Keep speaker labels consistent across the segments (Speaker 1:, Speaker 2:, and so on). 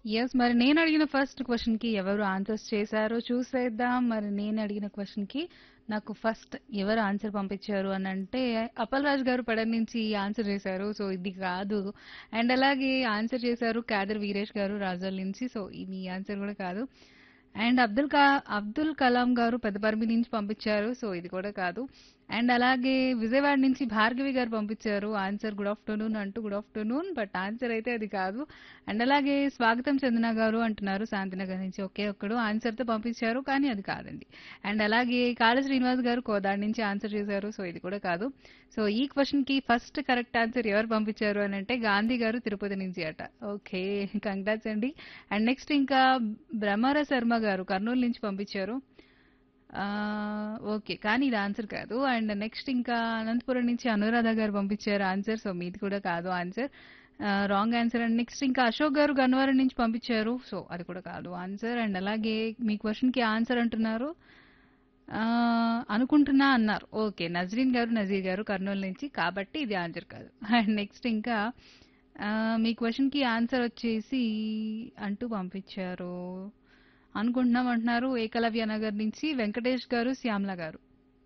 Speaker 1: Yes. మరి నేనడిగిన first క్వెషన్‌కి ఎవరు answers చేశారో చూసేద్దాం. మరి నేనడిగిన క్వెషన్‌కి నాకు ఫస్ట్ ఎవరు ఆన్సర్ పంపించారు అనంటే, అప్పలరాజు గారు పెడన్ నుంచి ఆన్సర్ చేశారు. సో, ఇది కాదు. అండ్ అలాగే ఆన్సర్ చేశారు క్యాదర్ వీరేష్ గారు రాజోల్ నుంచి. సో, ఈ మీ ఆన్సర్ కూడా కాదు. అండ్ అబ్దుల్ కా అబ్దుల్ కలాం గారు పెద్దపర్మి నుంచి పంపించారు. సో, ఇది కూడా కాదు. అండ్ అలాగే విజయవాడ నుంచి భార్గవి గారు పంపించారు. ఆన్సర్ గుడ్ ఆఫ్టర్‌నూన్ అంటూ గుడ్ ఆఫ్టర్‌నూన్. బట్ ఆన్సర్ అయితే అది కాదు. అండ్ అలాగే స్వాగతం చందన గారు అంటున్నారు శాంతినగర్ నుంచి. ఒకే ఒక్కడు ఆన్సర్‌తో పంపించారు. కానీ అది కాదండి. అండ్ అలాగే కాళ శ్రీనివాస్ గారు కోదాడ నుంచి ఆన్సర్ చేశారు. సో, ఇది కూడా కాదు. సో, ఈ క్వెషన్‌కి ఫస్ట్ కరెక్ట్ ఆన్సర్ ఎవరు పంపించారు అనంటే గాంధీ గారు తిరుపతి నుంచి అట. ఓకే. కంగ్రాట్స్ అండి. అండ్ నెక్స్ట్ ఇంకా భ్రమర శర్మ గారు కర్నూలు నుంచి పంపించారు. ఆహ్, ఓకే. కానీ ఇది ఆన్సర్ కాదు. అండ్ నెక్స్ట్ ఇంకా అనంతపురం నుంచి అనురాధ గారు పంపించారు ఆన్సర్. సో, మీది కూడా కాదు ఆన్సర్. ఆహ్, రాంగ్ ఆన్సర్. అండ్ నెక్స్ట్ ఇంకా అశోక్ గారు గన్నవరం నుంచి పంపించారు. సో, అది కూడా కాదు ఆన్సర్. అండ్ అలాగే మీ క్వెషన్‌కి ఆన్సర్ అంటున్నారు. ఆహ్, అనుకుంటున్నా అన్నారు. ఓకే. నజ్రీన్ గారు, నజీర్ గారు కర్నూలు నుంచి. కాబట్టి ఇది ఆన్సర్ కాదు. అండ్ నెక్స్ట్ ఇంకా ఆహ్, మీ క్వెషన్‌కి ఆన్సర్ వచ్చేసి అంటూ పంపించారు. అనుకుంటున్నాం అంటున్నారు ఏకలవ్య నగర్ నుంచి వెంకటేష్ గారు, శ్యామల గారు.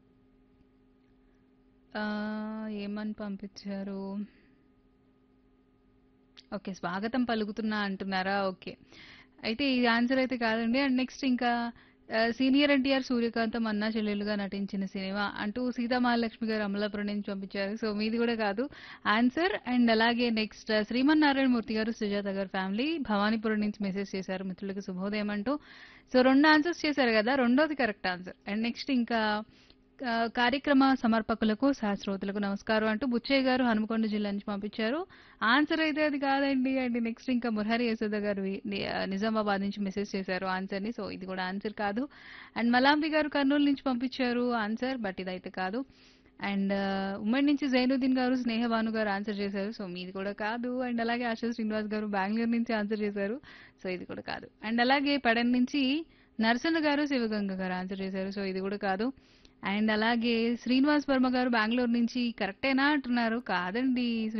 Speaker 1: ఆహ్, ఏమని పంపించారు? ఓకే. స్వాగతం పలుకుతున్నా అంటున్నారా? ఓకే. అయితే ఇది ఆన్సర్ అయితే కాదండి. అండ్ నెక్స్ట్ ఇంకా ఆహ్, సీనియర్ ఎన్టీఆర్, సూర్యకాంతం అన్నా చెల్లెలుగా నటించిన సినిమా అంటూ సీతామహాలక్ష్మి గారు అమలాపురం నుంచి పంపించారు. సో, మీది కూడా కాదు ఆన్సర్. అండ్ అలాగే నెక్స్ట్ శ్రీమన్నారాయణ మూర్తి గారు, సుజాత గారు ఫ్యామిలీ భవానీపురం నుంచి మెసేజ్ చేశారు మిత్రులకి శుభోదయం అంటూ. సో, 2 ఆన్సర్స్ చేశారు కదా! రెండోది కరెక్ట్ ఆన్సర్. అండ్ నెక్స్ట్ ఇంకా ఆహ్, కార్యక్రమ సమర్పకులకు, సహస్రోతులకు నమస్కారం అంటూ బుచ్చయ్య గారు హనుమకొండ జిల్లా నుంచి పంపించారు. ఆన్సర్ అయితే అది కాదండి. అండ్ నెక్స్ట్ ఇంకా మురహరి యశోద గారు వి ని ఆహ్, నిజామాబాద్ నుంచి మెసేజ్ చేశారు ఆన్సర్‌ని. సో, ఇది కూడా ఆన్సర్ కాదు. అండ్ మలాంబి గారు కర్నూలు నుంచి పంపించారు ఆన్సర్. బట్ ఇదైతే కాదు. అండ్ ఉమ్మడి నుంచి జైనుద్దీన్ గారు, స్నేహభాను గారు ఆన్సర్ చేశారు. సో, మీది కూడా కాదు. అండ్ అలాగే ఆశా శ్రీనివాస్ గారు బెంగుళూరు నుంచి ఆన్సర్ చేశారు. సో, ఇది కూడా కాదు. అండ్ అలాగే పెడన్ నుంచి నరసన్న గారు, శివగంగ గారు ఆన్సర్ చేశారు. సో, ఇది కూడా కాదు. అండ్ అలాగే శ్రీనివాస్ వర్మ గారు బెంగుళూరు నుంచి కరెక్టేనా అంటున్నారు. కాదండి.